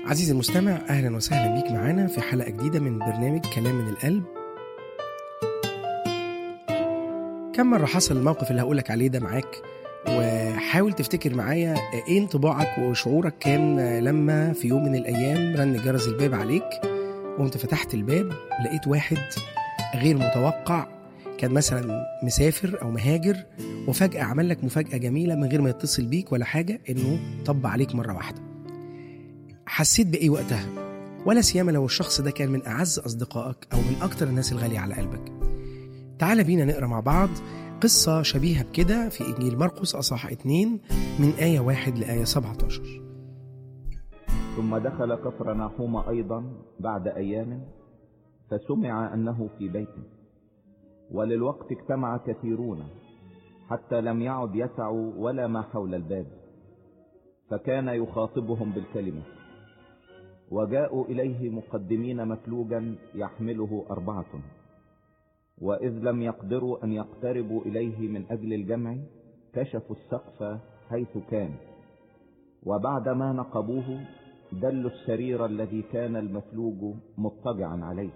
عزيزي المستمع اهلا وسهلا بيك معانا في حلقه جديده من برنامج كلام من القلب كم مره حصل الموقف اللي هقولك عليه ده معاك وحاول تفتكر معايا ايه انطباعك وشعورك كان لما في يوم من الايام رن جرس الباب عليك وانت فتحت الباب لقيت واحد غير متوقع كان مثلا مسافر او مهاجر وفجاه عمل لك مفاجاه جميله من غير ما يتصل بيك ولا حاجه انه طب عليك مره واحده حسيت بايه وقتها ولا سيما لو الشخص ده كان من اعز اصدقائك او من اكتر الناس الغاليه على قلبك تعال بينا نقرا مع بعض قصة شبيهة بكده في إنجيل مرقس أصحاح 2 من آية 1 لآية 17 ثم دخل كفر ناحوم أيضا بعد أيام فسمع أنه في بيته وللوقت اجتمع كثيرون حتى لم يعد يسع ولا ما حول الباب فكان يخاطبهم بالكلمة وجاءوا إليه مقدمين مفلوجا يحمله أربعة وإذ لم يقدروا أن يقتربوا إليه من أجل الجمع كشفوا السقف حيث كان وبعدما نقبوه دلوا السرير الذي كان المفلوج مضطجعا عليه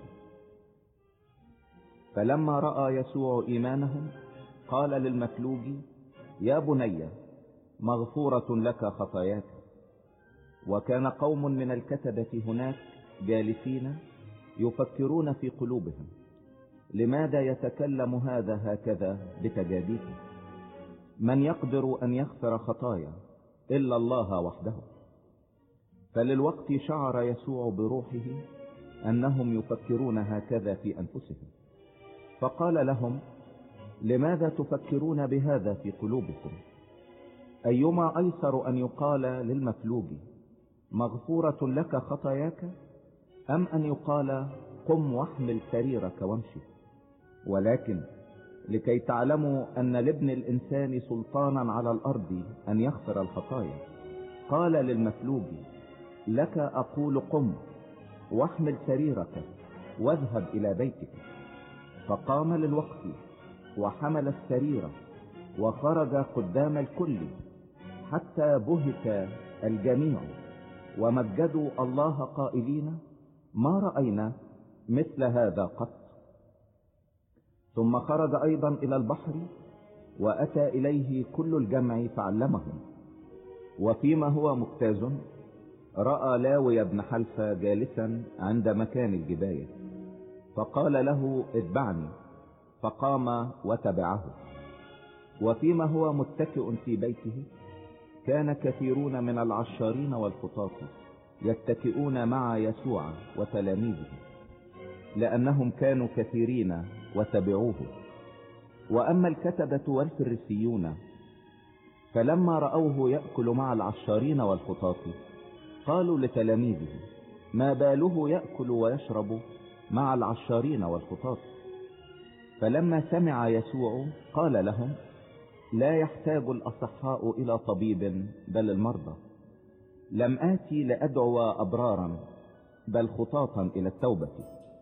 فلما رأى يسوع إيمانهم قال للمفلوج يا بني مغفورة لك خطاياك وكان قوم من الكتبة هناك جالسين يفكرون في قلوبهم لماذا يتكلم هذا هكذا بتجاديفه من يقدر أن يغفر خطايا إلا الله وحده فللوقت شعر يسوع بروحه أنهم يفكرون هكذا في أنفسهم فقال لهم لماذا تفكرون بهذا في قلوبكم أيما أيسر أن يقال للمفلوج مغفورة لك خطاياك أم أن يقال قم واحمل سريرك وامشي ولكن لكي تعلموا أن لابن الإنسان سلطانا على الأرض أن يغفر الخطايا قال للمفلوج لك أقول قم واحمل سريرك واذهب إلى بيتك فقام للوقت وحمل السرير وخرج قدام الكل حتى بهت الجميع ومجدوا الله قائلين ما رأينا مثل هذا قط ثم خرج أيضا إلى البحر وأتى إليه كل الجمع فعلمهم وفيما هو مجتاز رأى لاوي بن حلفة جالسا عند مكان الجباية فقال له اتبعني فقام وتبعه وفيما هو متكئ في بيته كان كثيرون من العشارين والخطاة يتكئون مع يسوع وتلاميذه لأنهم كانوا كثيرين وتبعوه وأما الكتبة والفريسيون فلما رأوه يأكل مع العشارين والخطاة قالوا لتلاميذه ما باله يأكل ويشرب مع العشارين والخطاة فلما سمع يسوع قال لهم لا يحتاج الأصحاء إلى طبيب بل المرضى لم آتي لأدعو أبرارا بل خطاطا إلى التوبة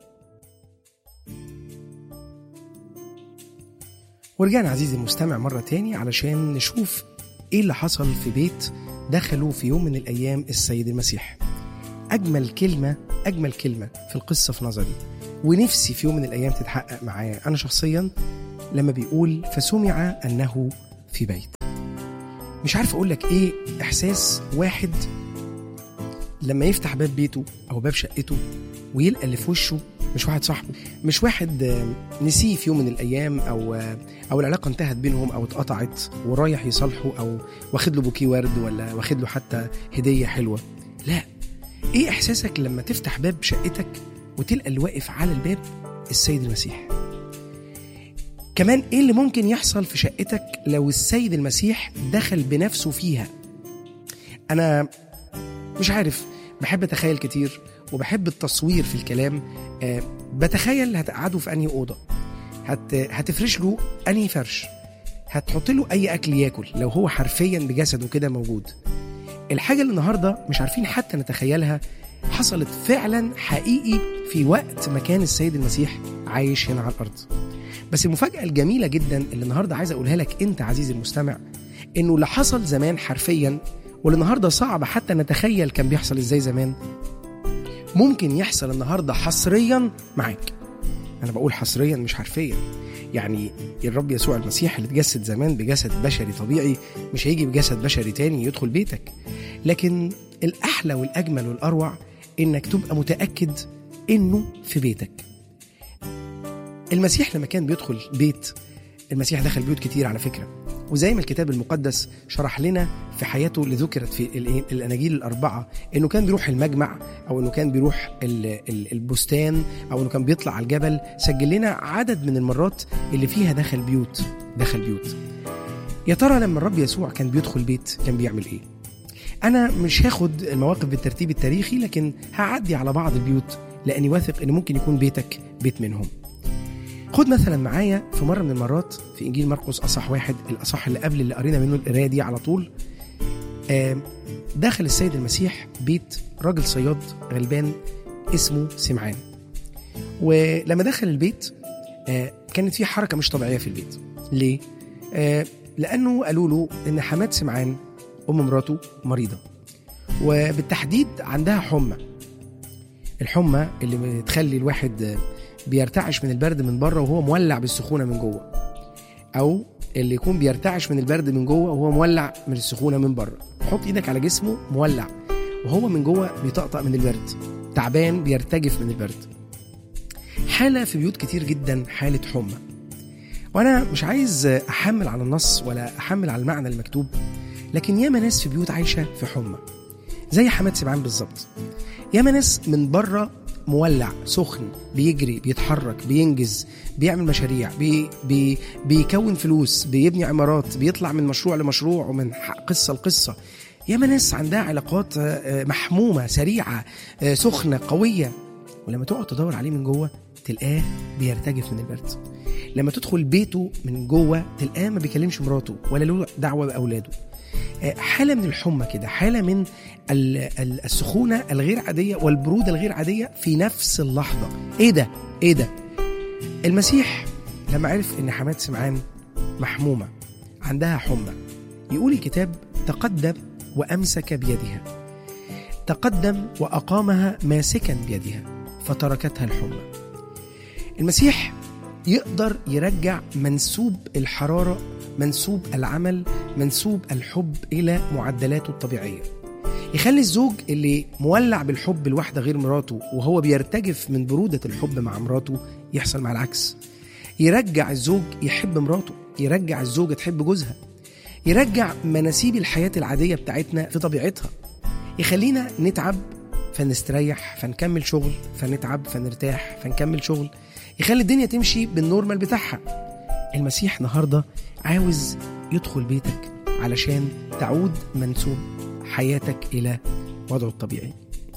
ورجعنا عزيزي المستمع مرة تاني علشان نشوف ايه اللي حصل في بيت دخلوا في يوم من الأيام السيد المسيح أجمل كلمة أجمل كلمة في القصة في نظري ونفسي في يوم من الأيام تتحقق معايا أنا شخصيا لما بيقول فسمع أنه في بيت مش عارف أقول لك إيه إحساس واحد لما يفتح باب بيته أو باب شقته ويلقى اللي في وشه مش واحد صاحبه مش واحد نسيه في يوم من الايام او او العلاقه انتهت بينهم او اتقطعت ورايح يصالحه او واخد له بوكيه ورد ولا واخد له حتى هديه حلوه لا ايه احساسك لما تفتح باب شقتك وتلقى اللي واقف على الباب السيد المسيح كمان ايه اللي ممكن يحصل في شقتك لو السيد المسيح دخل بنفسه فيها انا مش عارف بحب اتخيل كتير وبحب التصوير في الكلام أه بتخيل هتقعده في انهي اوضه هت هتفرش له انهي فرش هتحط له اي اكل ياكل لو هو حرفيا بجسده كده موجود الحاجه اللي النهارده مش عارفين حتى نتخيلها حصلت فعلا حقيقي في وقت ما كان السيد المسيح عايش هنا على الارض بس المفاجاه الجميله جدا اللي النهارده عايز اقولها لك انت عزيزي المستمع انه اللي حصل زمان حرفيا والنهارده صعب حتى نتخيل كان بيحصل ازاي زمان ممكن يحصل النهارده حصريا معاك انا بقول حصريا مش حرفيا يعني الرب يسوع المسيح اللي اتجسد زمان بجسد بشري طبيعي مش هيجي بجسد بشري تاني يدخل بيتك لكن الاحلى والاجمل والاروع انك تبقى متاكد انه في بيتك المسيح لما كان بيدخل بيت المسيح دخل بيوت كتير على فكره وزي ما الكتاب المقدس شرح لنا في حياته اللي ذكرت في ال- الاناجيل الاربعه انه كان بيروح المجمع او انه كان بيروح ال- ال- البستان او انه كان بيطلع على الجبل سجل لنا عدد من المرات اللي فيها دخل بيوت دخل بيوت يا ترى لما الرب يسوع كان بيدخل بيت كان بيعمل ايه انا مش هاخد المواقف بالترتيب التاريخي لكن هعدي على بعض البيوت لاني واثق ان ممكن يكون بيتك بيت منهم خد مثلا معايا في مره من المرات في انجيل مرقس اصح واحد الاصح اللي قبل اللي قرينا منه القرايه دي على طول آم، دخل السيد المسيح بيت راجل صياد غلبان اسمه سمعان ولما دخل البيت آه، كانت في حركه مش طبيعيه في البيت ليه آه، لانه قالوا له ان حماد سمعان ام مراته مريضه وبالتحديد عندها حمى الحمى اللي بتخلي الواحد آه، بيرتعش من البرد من بره وهو مولع بالسخونه من جوه او اللي يكون بيرتعش من البرد من جوه وهو مولع من السخونه من بره حط ايدك على جسمه مولع وهو من جوه بيطقطق من البرد تعبان بيرتجف من البرد حاله في بيوت كتير جدا حاله حمى وانا مش عايز احمل على النص ولا احمل على المعنى المكتوب لكن ياما ناس في بيوت عايشه في حمى زي حماد سبعان بالظبط ياما ناس من بره مولع سخن بيجري بيتحرك بينجز بيعمل مشاريع بي بي بيكون فلوس بيبني عمارات بيطلع من مشروع لمشروع ومن ح- قصة لقصة ياما ناس عندها علاقات آه، آه، محمومة سريعة آه، سخنة قوية ولما تقعد تدور عليه من جوه تلقاه بيرتجف من البرد لما تدخل بيته من جوه تلقاه ما بيكلمش مراته ولا له دعوة بأولاده آه، حالة من الحمى كده حالة من ال- ال- السخونة الغير عادية والبرودة الغير عادية في نفس اللحظة ايه ده ايه ده المسيح لما عرف ان حماد سمعان محمومة عندها حمى يقول الكتاب تقدم وأمسك بيدها تقدم وأقامها ماسكا بيدها فتركتها الحمى المسيح يقدر يرجع منسوب الحرارة منسوب العمل منسوب الحب إلى معدلاته الطبيعية يخلي الزوج اللي مولع بالحب لواحدة غير مراته وهو بيرتجف من برودة الحب مع مراته يحصل مع العكس يرجع الزوج يحب مراته يرجع الزوجة تحب جوزها يرجع مناسيب الحياة العادية بتاعتنا في طبيعتها يخلينا نتعب فنستريح فنكمل شغل فنتعب فنرتاح فنكمل شغل يخلي الدنيا تمشي بالنورمال بتاعها المسيح النهاردة عاوز يدخل بيتك علشان تعود منسوب حياتك إلى وضعه الطبيعي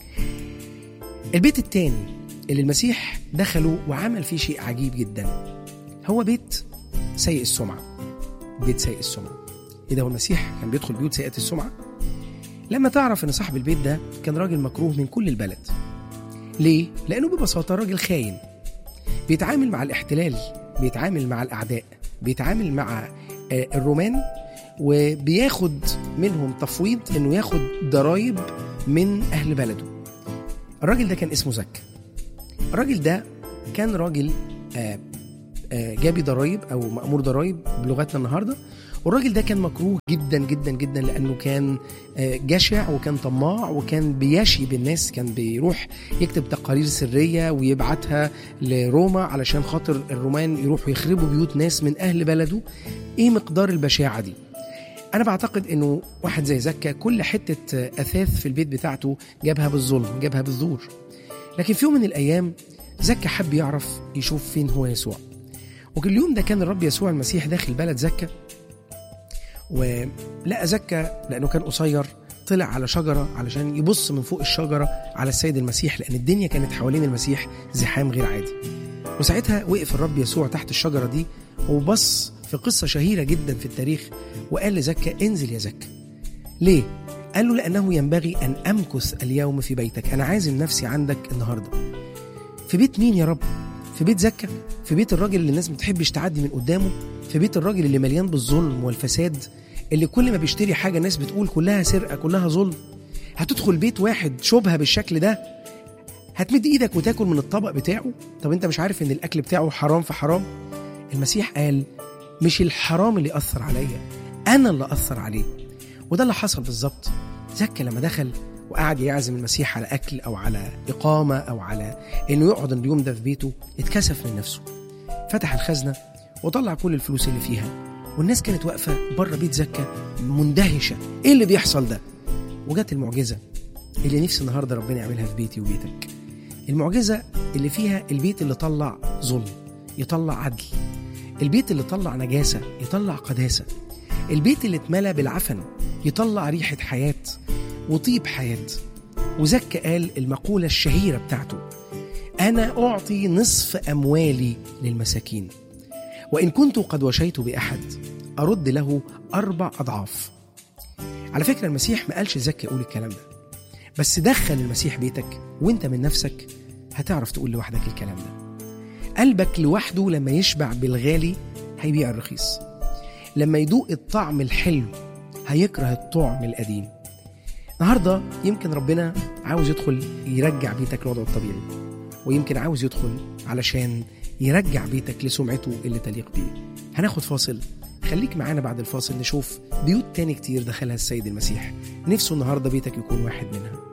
البيت التاني اللي المسيح دخله وعمل فيه شيء عجيب جدا هو بيت سيء السمعة بيت سيء السمعة إيه ده هو المسيح كان بيدخل بيوت سيئة السمعة لما تعرف ان صاحب البيت ده كان راجل مكروه من كل البلد ليه؟ لأنه ببساطة راجل خاين بيتعامل مع الاحتلال بيتعامل مع الأعداء بيتعامل مع آه، الرومان وبياخد منهم تفويض انه ياخد ضرايب من اهل بلده الراجل ده كان اسمه زكا الراجل ده كان راجل آه، آه، جابي ضرايب او مأمور ضرايب بلغتنا النهارده والراجل ده كان مكروه جدا جدا جدا لانه كان آه، جشع وكان طماع وكان بيشي بالناس كان بيروح يكتب تقارير سريه ويبعتها لروما علشان خاطر الرومان يروحوا يخربوا بيوت ناس من اهل بلده ايه مقدار البشاعه دي انا بعتقد انه واحد زي زكا كل حته آه، اثاث في البيت بتاعته جابها بالظلم جابها بالزور لكن في يوم من الايام زكا حب يعرف يشوف فين هو يسوع وكل يوم ده كان الرب يسوع المسيح داخل بلد زكا ولقى زكا لانه كان قصير طلع على شجره علشان يبص من فوق الشجره على السيد المسيح لان الدنيا كانت حوالين المسيح زحام غير عادي وساعتها وقف الرب يسوع تحت الشجره دي وبص في قصه شهيره جدا في التاريخ وقال لزكا انزل يا زكا ليه قال له لانه ينبغي ان امكث اليوم في بيتك انا عازم نفسي عندك النهارده في بيت مين يا رب في بيت زكا في بيت الراجل اللي الناس ما بتحبش تعدي من قدامه في بيت الراجل اللي مليان بالظلم والفساد اللي كل ما بيشتري حاجة الناس بتقول كلها سرقة كلها ظلم هتدخل بيت واحد شبهة بالشكل ده هتمد ايدك وتاكل من الطبق بتاعه طب انت مش عارف ان الاكل بتاعه حرام في حرام المسيح قال مش الحرام اللي اثر عليا انا اللي اثر عليه وده اللي حصل بالظبط زكى لما دخل وقعد يعزم المسيح على اكل او على اقامه او على انه يقعد اليوم ده في بيته اتكسف من نفسه فتح الخزنه وطلع كل الفلوس اللي فيها والناس كانت واقفه بره بيت زكا مندهشه ايه اللي بيحصل ده وجت المعجزه اللي نفسي النهارده ربنا يعملها في بيتي وبيتك المعجزه اللي فيها البيت اللي طلع ظلم يطلع عدل البيت اللي طلع نجاسه يطلع قداسه البيت اللي اتملى بالعفن يطلع ريحه حياه وطيب حياه وزكى قال المقوله الشهيره بتاعته انا اعطي نصف اموالي للمساكين وان كنت قد وشيت باحد ارد له اربع اضعاف على فكره المسيح ما قالش زكي قول الكلام ده بس دخل المسيح بيتك وانت من نفسك هتعرف تقول لوحدك الكلام ده قلبك لوحده لما يشبع بالغالي هيبيع الرخيص لما يدوق الطعم الحلو هيكره الطعم القديم النهارده يمكن ربنا عاوز يدخل يرجع بيتك لوضعه الطبيعي ويمكن عاوز يدخل علشان يرجع بيتك لسمعته اللي تليق بيه هناخد فاصل خليك معانا بعد الفاصل نشوف بيوت تاني كتير دخلها السيد المسيح نفسه النهارده بيتك يكون واحد منها